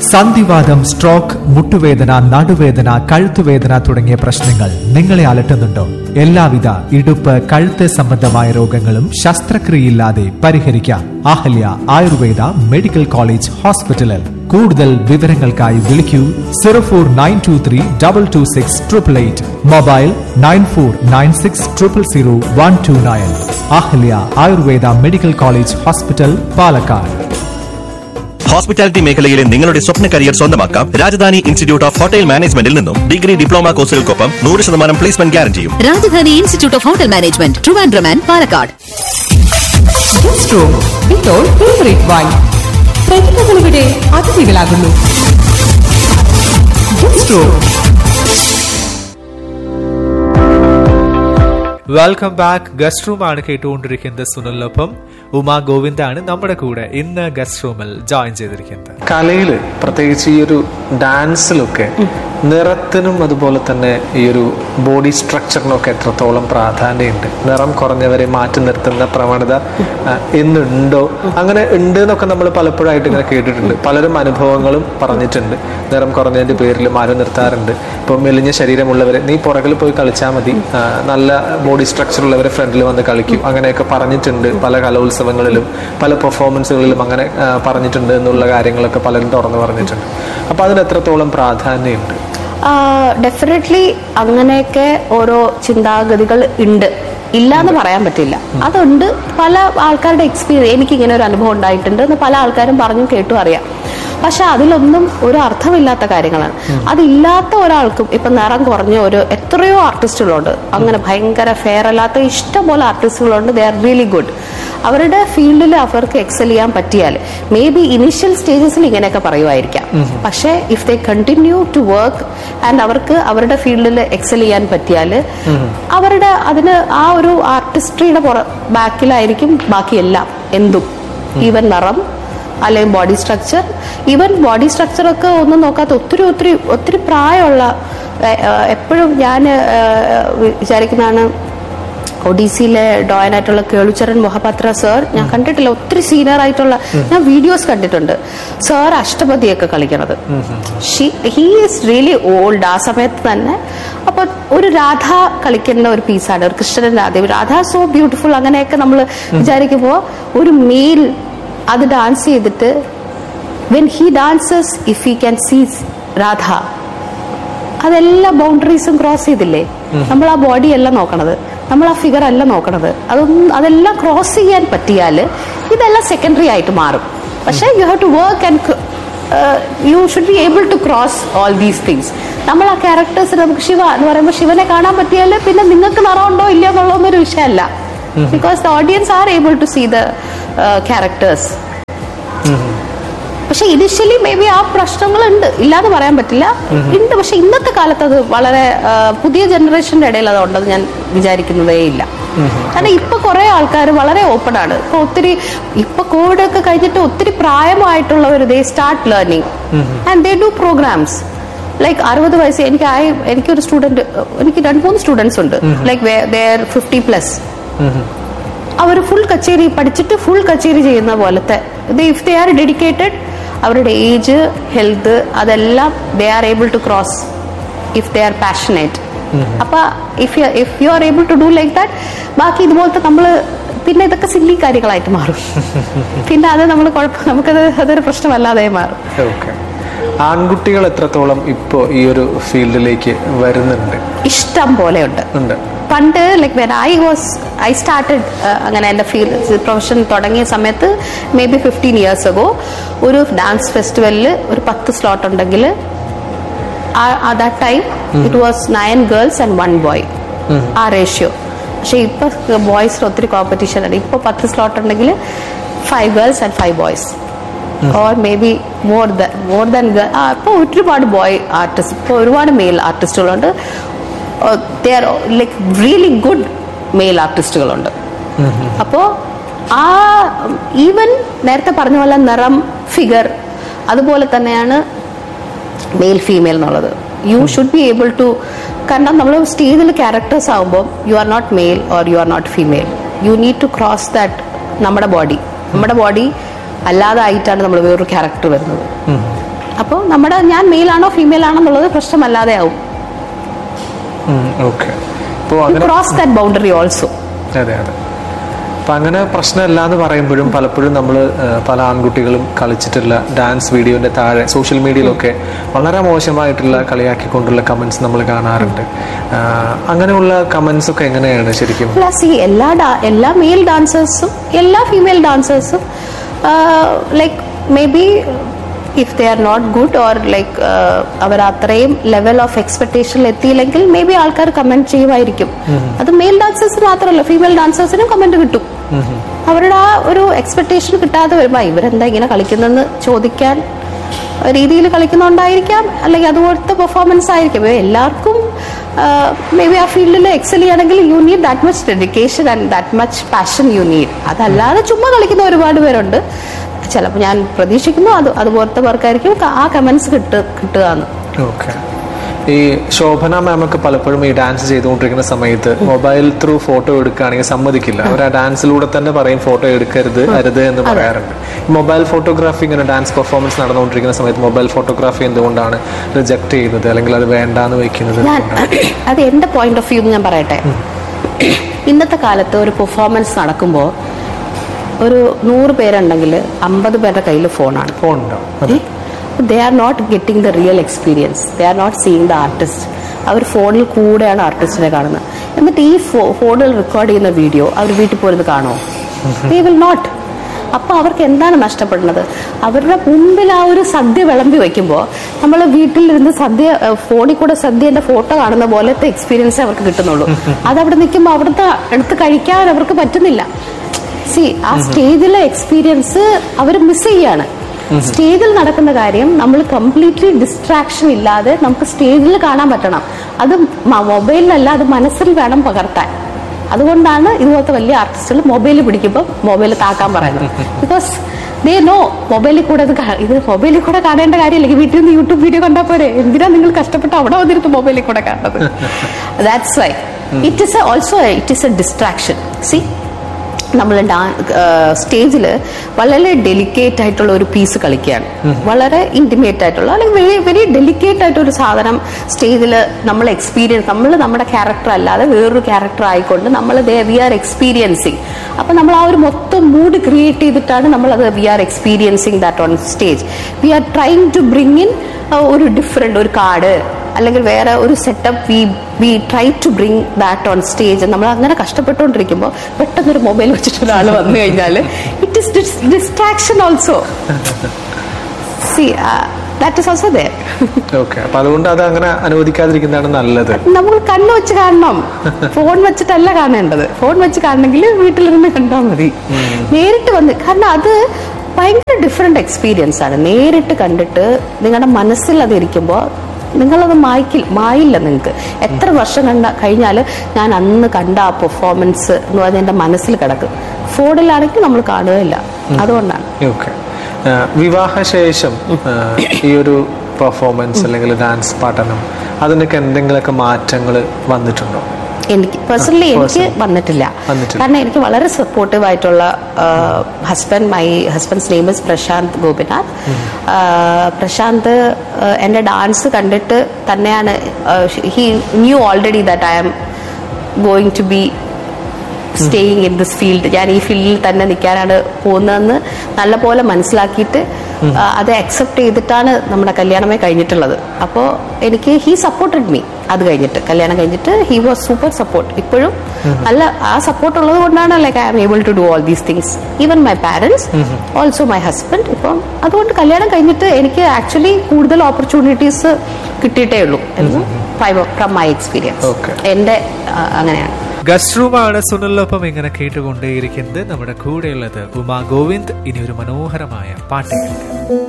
സന്ധിവാദം സ്ട്രോക്ക് മുട്ടുവേദന നടുവേദന കഴുത്തുവേദന തുടങ്ങിയ പ്രശ്നങ്ങൾ നിങ്ങളെ അലട്ടുന്നുണ്ടോ എല്ലാവിധ ഇടുപ്പ് കഴുത്ത് സംബന്ധമായ രോഗങ്ങളും ശസ്ത്രക്രിയയില്ലാതെ പരിഹരിക്കാം അഹല്യ ആയുർവേദ മെഡിക്കൽ കോളേജ് ഹോസ്പിറ്റലിൽ കൂടുതൽ വിവരങ്ങൾക്കായി വിളിക്കൂ zero four nine two three double two six triple eight mobile nine four nine six triple zero one two nine Ahalya Ayurveda medical college hospital Palakkad hospitality മേഖലയിലെ നിങ്ങളുടെ സ്വപ്ന കരിയർ സ്വന്തമാക്കാം രാജധാനി ഇൻസ്റ്റിറ്റ്യൂട്ട് ഓഫ് ഹോട്ടൽ മാനേജ്മെന്റിൽ നിന്നും ഡിഗ്രി ഡിപ്ലോമ കോഴ്സുകൾക്കൊപ്പം നൂറ് ശതമാനം പ്ലേസ്മെന്റ് ഗ്യാരണ്ടിയും Rajadhani institute of hotel management Trivandrum and Palakkad guest room ഇപ്പോൾ ഫേവറേറ്റ് വൈൻ പ്രതിഭകളിവിടെ അതിഥികളാകുന്നു guest room welcome back guest room ആണ് കേട്ടുകൊണ്ടിരിക്കുന്നത് സുനിലിനൊപ്പം ഉമാ ഗോവിന്ദാണ് നമ്മുടെ കൂടെ ഇന്ന് ഗസ്റ്റ് റൂമിൽ ജോയിൻ ചെയ്തിരിക്കുന്നത് കലയിൽ പ്രത്യേകിച്ച് ഈ ഒരു ഡാൻസിലൊക്കെ നിറത്തിനും അതുപോലെ തന്നെ ഈ ഒരു ബോഡി സ്ട്രക്ചറിനും ഒക്കെ എത്രത്തോളം പ്രാധാന്യമുണ്ട് നിറം കുറഞ്ഞവരെ മാറ്റി നിർത്തുന്ന പ്രവണത ആ, എന്നുണ്ടോ അങ്ങനെ ഉണ്ട് എന്നൊക്കെ നമ്മൾ പലപ്പോഴായിട്ട് ഇങ്ങനെ കേട്ടിട്ടുണ്ട് പലരും അനുഭവങ്ങളും പറഞ്ഞിട്ടുണ്ട് നിറം കുറഞ്ഞതിന്റെ പേരിൽ മാറ്റി നിർത്താറുണ്ട് ഇപ്പോൾ മെലിഞ്ഞ ശരീരമുള്ളവരെ നീ പുറകിൽ പോയി കളിച്ചാൽ മതി ആ, നല്ല ബോഡി സ്ട്രക്ചർ ഉള്ളവരെ ഫ്രണ്ടിൽ വന്ന് കളിക്കും അങ്ങനെയൊക്കെ പറഞ്ഞിട്ടുണ്ട് പല കലോത്സവങ്ങളിലും പല പെർഫോമൻസുകളിലും അങ്ങനെ ആ, പറഞ്ഞിട്ടുണ്ട് എന്നുള്ള കാര്യങ്ങളൊക്കെ പലരും തുറന്നു പറഞ്ഞിട്ടുണ്ട് അപ്പൊ അതിന് എത്രത്തോളം പ്രാധാന്യമുണ്ട് ഡെഫിനറ്റ്ലി അങ്ങനെയൊക്കെ ഓരോ ചിന്താഗതികൾ ഉണ്ട് ഇല്ല എന്ന് പറയാൻ പറ്റില്ല അതുണ്ട് പല ആൾക്കാരുടെ എക്സ്പീരിയൻസ് എനിക്ക് ഇങ്ങനെ ഒരു അനുഭവം ഉണ്ടായിട്ടുണ്ട് എന്ന് പല ആൾക്കാരും പറഞ്ഞു കേട്ടു അറിയാം പക്ഷെ അതിലൊന്നും ഒരു അർത്ഥമില്ലാത്ത കാര്യങ്ങളാണ് അതില്ലാത്ത ഒരാൾക്കും ഇപ്പൊ നിറം കുറഞ്ഞ ഒരു എത്രയോ ആർട്ടിസ്റ്റുകളുണ്ട് അങ്ങനെ ഭയങ്കര ഫെയർ അല്ലാത്ത ഇഷ്ടംപോലെ ആർട്ടിസ്റ്റുകളുണ്ട് ദേ ആർ റിയലി ഗുഡ് അവരുടെ ഫീൽഡിൽ അവർക്ക് എക്സൽ ചെയ്യാൻ പറ്റിയാൽ മേ ബി ഇനിഷ്യൽ സ്റ്റേജസിൽ ഇങ്ങനെയൊക്കെ പറയുമായിരിക്കാം പക്ഷേ if they continue to work and അവർക്ക് അവരുടെ ഫീൽഡിൽ എക്സൽ ചെയ്യാൻ പറ്റിയാൽ അവരുടെ അതിന് ആ ഒരു ആർട്ടിസ്ട്രിയുടെ ബാക്കിലായിരിക്കും ബാക്കിയെല്ലാം എന്തും ഈവൻ നിറം അല്ലെങ്കിൽ body structure even body structure ഒക്കെ ഒന്നും നോക്കാത്ത ഒത്തിരി ഒത്തിരി ഒത്തിരി പ്രായമുള്ള എപ്പോഴും ഞാൻ വിചാരിക്കുന്നതാണ് ഒഡീസിയിലെ ഡോയനായിട്ടുള്ള കേളുചരൺ മൊഹപത്ര സർ ഞാൻ കണ്ടിട്ടില്ല ഒത്തിരി സീനിയർ ആയിട്ടുള്ള ഞാൻ വീഡിയോസ് കണ്ടിട്ടുണ്ട് സർ അഷ്ടപതിയൊക്കെ കളിക്കണത് ഹീ ഈസ് റിയലി ഓൾഡ് ആ സമയത്ത് തന്നെ അപ്പൊ ഒരു രാധ കളിക്കുന്ന ഒരു പീസാണ് ഒരു കൃഷ്ണൻ രാധ രാധ സോ ബ്യൂട്ടിഫുൾ അങ്ങനെയൊക്കെ നമ്മൾ വിചാരിക്കുമ്പോൾ ഒരു മെയിൽ അത് ഡാൻസ് ചെയ്തിട്ട് when he dances if he can see Radha അതെല്ലാ ബൗണ്ടറീസും ക്രോസ് ചെയ്തില്ലേ നമ്മൾ ആ ബോഡി അല്ല നോക്കണത് നമ്മൾ ആ ഫിഗർ അല്ല നോക്കണത് അതൊന്നും അതെല്ലാം ക്രോസ് ചെയ്യാൻ പറ്റിയാൽ ഇതെല്ലാം സെക്കൻഡറി ആയിട്ട് മാറും പക്ഷേ you have to work and you should be able to cross all these things നമ്മൾ ആ ക്യാരക്ടേഴ്സ് നമുക്ക് ശിവ എന്ന് പറയുമ്പോൾ ശിവനെ കാണാൻ പറ്റിയാൽ പിന്നെ നിങ്ങൾക്ക് നിറമുണ്ടോ ഇല്ലയോ എന്നുള്ളതൊന്നും ഒരു വിഷയമല്ല because the audience are able to see the characters പക്ഷെ ഇനിഷ്യലി മേ ബി ആ പ്രശ്നങ്ങളുണ്ട് ഇല്ലാന്ന് പറയാൻ പറ്റില്ല ഉണ്ട് പക്ഷെ ഇന്നത്തെ കാലത്ത് അത് വളരെ ആ, പുതിയ ജനറേഷന്റെ ഇടയിൽ അത് ഉണ്ടെന്ന് ഞാൻ വിചാരിക്കുന്നതേ ഇല്ല കാരണം ഇപ്പൊ കുറെ ആൾക്കാർ വളരെ ഓപ്പൺ ആണ് ഇപ്പൊ ഒത്തിരി ഇപ്പൊ കോവിഡ് ഒക്കെ കഴിഞ്ഞിട്ട് ഒത്തിരി പ്രായമായിട്ടുള്ളവർ they start learning and they do programs like അറുപത് വയസ്സ് എനിക്ക് ആയി എനിക്കൊരു സ്റ്റുഡന്റ് എനിക്ക് രണ്ട് മൂന്ന് സ്റ്റുഡൻസ് ഉണ്ട് ലൈക്ക് ദർ ഫിഫ്റ്റി പ്ലസ് അവർ ഫുൾ കച്ചേരി പഠിച്ചിട്ട് ഫുൾ കച്ചേരി ചെയ്യുന്ന പോലത്തെ ഇഫ് ദേ ആർ ഡെഡിക്കേറ്റഡ് അവരുടെ ഏജ് ഹെൽത്ത് അതെല്ലാം they are able to cross if they are passionate അപ്പൊ if you if you are able to do like that ബാക്കി ഇതുപോലത്തെ നമ്മൾ പിന്നെ ഇതൊക്കെ സില്ലി കാര്യങ്ങളായിട്ട് മാറും പിന്നെ അത് നമ്മൾ കുഴപ്പം നമുക്കത് അതൊരു പ്രശ്നമല്ലാതെ മാറും ഓക്കെ ആൺകുട്ടികൾ എത്രത്തോളം ഇപ്പോൾ ഈ ഒരു ഫീൽഡിലേക്ക് വരുന്നുണ്ട് ഇഷ്ടം പോലെ ഉണ്ട് ഉണ്ട് പണ്ട് like when I was I started അങ്ങനെ എൻ്റെ ഫീൽഡ് പ്രൊഫഷൻ തുടങ്ങിയ സമയത്ത് maybe fifteen years ago ഒരു ഡാൻസ് ഫെസ്റ്റിവലിൽ ഒരു പത്ത് സ്ലോട്ട് ഉണ്ടെങ്കിൽ that time it was nine girls and one boy ആ റേഷ്യോ പക്ഷെ ഇപ്പൊ ബോയ്സിന് ഒത്തിരി കോമ്പറ്റീഷൻ ആണ് ഇപ്പൊ പത്ത് സ്ലോട്ട് ഉണ്ടെങ്കിൽ five girls and five boys or maybe more than more than ഇപ്പോൾ ഒരുപാട് ബോയ് ആർട്ടിസ്റ്റ് ഇപ്പോൾ ഒരുപാട് മെയിൽ ആർട്ടിസ്റ്റുകളുണ്ട് they are like really good male ആർട്ടിസ്റ്റുകളുണ്ട് അപ്പോൾ ആ ഈവൻ നേരത്തെ പറഞ്ഞ പോലെ നിറം ഫിഗർ അതുപോലെ തന്നെയാണ് മെയിൽ ഫീമെയിൽ എന്നുള്ളത് you should be able to കാരണം നമ്മൾ സ്റ്റേജിൽ ക്യാരക്ടേഴ്സ് ആകുമ്പോൾ you are not male or you are not female you need to cross that നമ്മുടെ ബോഡി നമ്മുടെ ബോഡി അല്ലാതെ ആയിട്ടാണ് നമ്മൾ വേറൊരു ക്യാരക്ടർ വരുന്നത് അപ്പോൾ നമ്മുടെ ഞാൻ മെയിൽ ആണോ ഫീമെയിൽ ആണോ എന്നുള്ളത് പ്രശ്നമല്ലാതെ ആവും ഓക്കെ അപ്പോൾ അങ്ങനെ ക്രോസ് ദാറ്റ് ബൗണ്ടറി ഓൾസോ അതെ അതെ അപ്പൊ അങ്ങനെ പ്രശ്നമല്ല എന്ന് പറയുമ്പോഴും പലപ്പോഴും നമ്മൾ പല ആൺകുട്ടികളും കളിച്ചിട്ടുള്ള ഡാൻസ് വീഡിയോന്റെ താഴെ സോഷ്യൽ മീഡിയയിലൊക്കെ വളരെ മോശമായിട്ടുള്ള കളിയാക്കിക്കൊണ്ടുള്ള കമന്റ്സ് നമ്മൾ കാണാറുണ്ട് ആ, അങ്ങനെയുള്ള കമന്റ്സ് ഒക്കെ എങ്ങനെയാണ് ശരിക്കും പ്ലസ് ഈ എല്ലാ ഡാ- എല്ലാ മെയിൽ ഡാൻസേഴ്സും എല്ലാ ഫീമെയിൽ ഡാൻസേഴ്സും like maybe if they are not good or like അവർ അത്രയും ലെവൽ ഓഫ് എക്സ്പെക്ടേഷനിൽ എത്തിയില്ലെങ്കിൽ മേ ബി ആൾക്കാർ കമന്റ് ചെയ്യുമായിരിക്കും അത് മെയിൽ ഡാൻസേഴ്സ് മാത്രമല്ല ഫീമെയിൽ ഡാൻസേഴ്സിനും കമന്റ് കിട്ടും അവരുടെ ആ ഒരു എക്സ്പെക്ടേഷൻ കിട്ടാതെ വരുമ്പോൾ ഇവരെന്താ ഇങ്ങനെ കളിക്കുന്നതെന്ന് ചോദിക്കാൻ രീതിയിൽ കളിക്കുന്നുണ്ടായിരിക്കാം അല്ലെങ്കിൽ അതുപോലത്തെ പെർഫോമൻസ് ആയിരിക്കും ഇപ്പൊ എല്ലാവർക്കും മേ ബി ആ ഫീൽഡിൽ എക്സൽ ചെയ്യണമെങ്കിൽ you need that much dedication and that much passion you need അതല്ലാതെ ചുമ്മാ കളിക്കുന്ന ഒരുപാട് പേരുണ്ട് ചിലപ്പോൾ ഞാൻ പ്രതീക്ഷിക്കുന്നു അത് അതുപോലത്തെ പേർക്കായിരിക്കും ക- ആ കമന്റ്സ് കിട്ടു കിട്ടുക എന്ന് ഓക്കെ ഈ ശോഭന മാമൊക്കെ പലപ്പോഴും ഈ ഡാൻസ് ചെയ്തുകൊണ്ടിരിക്കുന്ന സമയത്ത് മൊബൈൽ ത്രൂ ഫോട്ടോ എടുക്കുകയാണെങ്കിൽ സമ്മതിക്കില്ല അവർ ആ ഡാൻസിലൂടെ തന്നെ പറയും ഫോട്ടോ എടുക്കരുത് അരുത് എന്ന് പറയാറുണ്ട് മൊബൈൽ ഫോട്ടോഗ്രാഫി ഇങ്ങനെ ഡാൻസ് പെർഫോമൻസ് നടന്നുകൊണ്ടിരിക്കുന്ന സമയത്ത് മൊബൈൽ ഫോട്ടോഗ്രാഫി എന്തുകൊണ്ടാണ് റിജക്ട് ചെയ്യുന്നത് അല്ലെങ്കിൽ അത് വേണ്ടാന്ന് വെക്കുന്നത് ഞാൻ അത് എന്റെ പോയിന്റ് ഓഫ് വ്യൂ ഞാൻ പറയട്ടെ ഇന്നത്തെ കാലത്ത് ഒരു പെർഫോമൻസ് നടക്കുമ്പോൾ ഒരു നൂറ് പേരുണ്ടെങ്കിൽ അമ്പത് പേരുടെ കയ്യിൽ ഫോണാണ് ഫോൺ ഉണ്ടാവും they are not getting the real experience they are not seeing the artist അവർ ഫോണിൽ കൂടെയാണ് ആർട്ടിസ്റ്റിനെ കാണുന്നത് എന്നിട്ട് ഈ ഫോ- ഫോണിൽ റെക്കോർഡ് ചെയ്യുന്ന വീഡിയോ അവർ വീട്ടിൽ പോയിരുന്ന് കാണുമോ ദേ വിൽ നോട്ട് അപ്പൊ അവർക്ക് എന്താണ് നഷ്ടപ്പെടുന്നത് അവരുടെ മുമ്പിൽ ആ ഒരു സദ്യ വിളമ്പി വെക്കുമ്പോൾ നമ്മൾ വീട്ടിലിരുന്ന് സദ്യ ഏഹ്, ഫോണിൽ കൂടെ സദ്യന്റെ ഫോട്ടോ കാണുന്ന പോലത്തെ എക്സ്പീരിയൻസ് അവർക്ക് കിട്ടുന്നുള്ളൂ അതവിടെ നിൽക്കുമ്പോൾ അവിടുത്തെ എടുത്ത് കഴിക്കാൻ അവർക്ക് പറ്റുന്നില്ല സി ആ സ്റ്റേജിലെ എക്സ്പീരിയൻസ് അവർ മിസ് ചെയ്യാണ് സ്റ്റേജിൽ നടക്കുന്ന കാര്യം നമ്മൾ കംപ്ലീറ്റ്ലി ഡിസ്ട്രാക്ഷൻ ഇല്ലാതെ നമുക്ക് സ്റ്റേജിൽ കാണാൻ പറ്റണം അത് മൊബൈലിലല്ല അത് മനസ്സിൽ വേണം പകർത്താൻ അതുകൊണ്ടാണ് ഇതുപോലത്തെ വലിയ ആർട്ടിസ്റ്റുകൾ മൊബൈൽ പിടിക്കുമ്പോൾ മൊബൈൽ താക്കാൻ പറയുന്നത് ബിക്കോസ് ദേ നോ മൊബൈലിൽ കൂടെ ഇത് കാ- ഇത് മൊബൈലിൽ കൂടെ കാണേണ്ട കാര്യമില്ല വീട്ടിൽ നിന്ന് യൂട്യൂബ് വീഡിയോ കണ്ടാൽ പോരെ എന്തിനാ നിങ്ങൾ കഷ്ടപ്പെട്ട് അവിടെ വന്നിരുന്ന് മൊബൈലിൽ കൂടെ കാണുന്നത് that's why it is also it is a distraction see നമ്മൾ സ്റ്റേജിൽ വളരെ ഡെലിക്കേറ്റ് ആയിട്ടുള്ള ഒരു പീസ് കളിക്കുകയാണ് വളരെ ഇന്റിമേറ്റ് ആയിട്ടുള്ള അല്ലെങ്കിൽ വെരി വെരി ഡെലിക്കേറ്റ് ആയിട്ട് ഒരു സാധനം സ്റ്റേജിൽ നമ്മൾ എക്സ്പീരിയൻസ് നമ്മൾ നമ്മുടെ ക്യാരക്ടർ അല്ലാതെ വേറൊരു ക്യാരക്ടർ ആയിക്കൊണ്ട് നമ്മൾ വി ആർ എക്സ്പീരിയൻസിങ് അപ്പൊ നമ്മൾ ആ ഒരു മൊത്തം മൂഡ് ക്രിയേറ്റ് ചെയ്തിട്ടാണ് നമ്മൾ അത് we are experiencing that on stage we are trying to bring in ഒരു ഡിഫറെന്റ് ഒരു കാർഡ് അല്ലെങ്കിൽ വേറെ ഒരു setup we we try to bring that on stage നമ്മൾ അങ്ങനെ കഷ്ടപ്പെട്ടുകൊണ്ടിരിക്കുമ്പോൾ പെട്ടെന്ന് ഒരു മൊബൈൽ വെച്ചിട്ട് ഒരാൾ വന്നു കഴിഞ്ഞാൽ it is distraction also see that is also there okay അപ്പൊ അതുകൊണ്ട് അത് അങ്ങനെ അനുവദിക്കാതിരിക്കുന്നതാണ് നല്ലത് നമ്മൾ കണ്ണ് വെച്ച് കാണണം ഫോൺ വെച്ചിട്ടല്ല കാണേണ്ടത് ഫോൺ വെച്ച് കാണണമെങ്കിൽ വീട്ടിലിരുന്ന് കണ്ടാൽ മതി നേരിട്ട് വന്ന് കാരണം അത് ഭയങ്കര ഡിഫറെന്റ് എക്സ്പീരിയൻസ് ആണ് നേരിട്ട് കണ്ടിട്ട് നിങ്ങളുടെ മനസ്സിൽ അത് ഇരിക്കുമ്പോൾ നിങ്ങളത് മായ്ക്കില്ല മായില്ല നിങ്ങൾക്ക് എത്ര വർഷം കണ്ട കഴിഞ്ഞാൽ ഞാൻ അന്ന് കണ്ട ആ പെർഫോമൻസ് എന്ന് പറഞ്ഞാൽ എൻ്റെ മനസ്സിൽ കിടക്കും ഫോണിലാണെങ്കിൽ നമ്മൾ കാണുകയില്ല അതുകൊണ്ടാണ് ഓക്കെ വിവാഹശേഷം ആ, ഈ ഒരു പെർഫോമൻസ് അല്ലെങ്കിൽ ഡാൻസ് പഠനം അതിനൊക്കെ എന്തെങ്കിലുമൊക്കെ മാറ്റങ്ങൾ വന്നിട്ടുണ്ടോ എനിക്ക് പേഴ്സണലി എനിക്ക് വന്നിട്ടില്ല വന്നിട്ടില്ല. കാരണം എനിക്ക് വളരെ സപ്പോർട്ടീവ് ആയിട്ടുള്ള husband my husband's name is Prashanth Gopinath ആ, പ്രശാന്ത് ആ, എൻ്റെ ഡാൻസ് കണ്ടിട്ട് തന്നെയാണ് he knew already that I am going to be staying in this field ഞാൻ ഈ ഫീൽഡിൽ തന്നെ നിൽക്കാനാണ് പോകുന്നതെന്ന് നല്ലപോലെ മനസ്സിലാക്കിയിട്ട് ആ, അത് അക്സെപ്റ്റ് ചെയ്തിട്ടാണ് നമ്മുടെ കല്യാണമേ കഴിഞ്ഞിട്ടുള്ളത് അപ്പോൾ എനിക്ക് ഹീ സപ്പോർട്ടഡ് മീ അത് കഴിഞ്ഞിട്ട് കല്യാണം കഴിഞ്ഞിട്ട് ഹി വാസ് സൂപ്പർ സപ്പോർട്ട് ഇപ്പോഴും നല്ല ആ സപ്പോർട്ട് ഉള്ളത് കൊണ്ടാണ് like I am able to do all these things even my parents also my husband ഇപ്പം അതുകൊണ്ട് കല്യാണം കഴിഞ്ഞിട്ട് എനിക്ക് ആക്ച്വലി കൂടുതൽ ഓപ്പർച്യൂണിറ്റീസ് കിട്ടിയിട്ടേ ഉള്ളൂ എന്ന് ഫ്രം മൈ എക്സ്പീരിയൻസ് Okay. എൻ്റെ ആ, അങ്ങനെയാണ് ഗസ്റ്റ് റൂമാണ് സുനിലിനൊപ്പം ഇങ്ങനെ കേട്ടുകൊണ്ടേയിരിക്കുന്നത് നമ്മുടെ കൂടെയുള്ളത് ഉമാ ഗോവിന്ദ് ഇനി ഒരു മനോഹരമായ പാട്ട് കേൾക്കാം